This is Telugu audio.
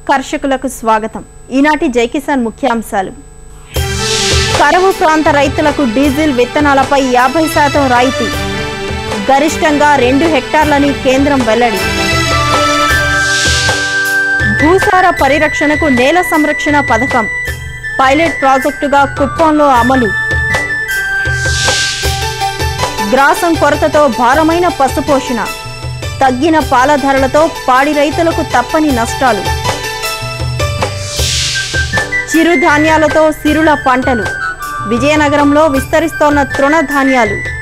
కర్షకులకు స్వాగతం ఈనాటి జై కిసాన్ ముఖ్యాంశాలు కరువు ప్రాంత రైతులకు డీజిల్ విత్తనాలపై యాభై శాతం రాయితీ గరిష్టంగా రెండు హెక్టార్లని కేంద్రం వెల్లడి భూసార పరిరక్షణకు నేల సంరక్షణ పథకం పైలట్ ప్రాజెక్టుగా కుప్పంలో అమలు గ్రాసం కొరతతో భారమైన పశుపోషణ తగ్గిన పాల ధరలతో పాడి రైతులకు తప్పని నష్టాలు చిరుధాన్యాలతో సిరుల పంటలు విజయనగరంలో విస్తరిస్తోన్న తృణధాన్యాలు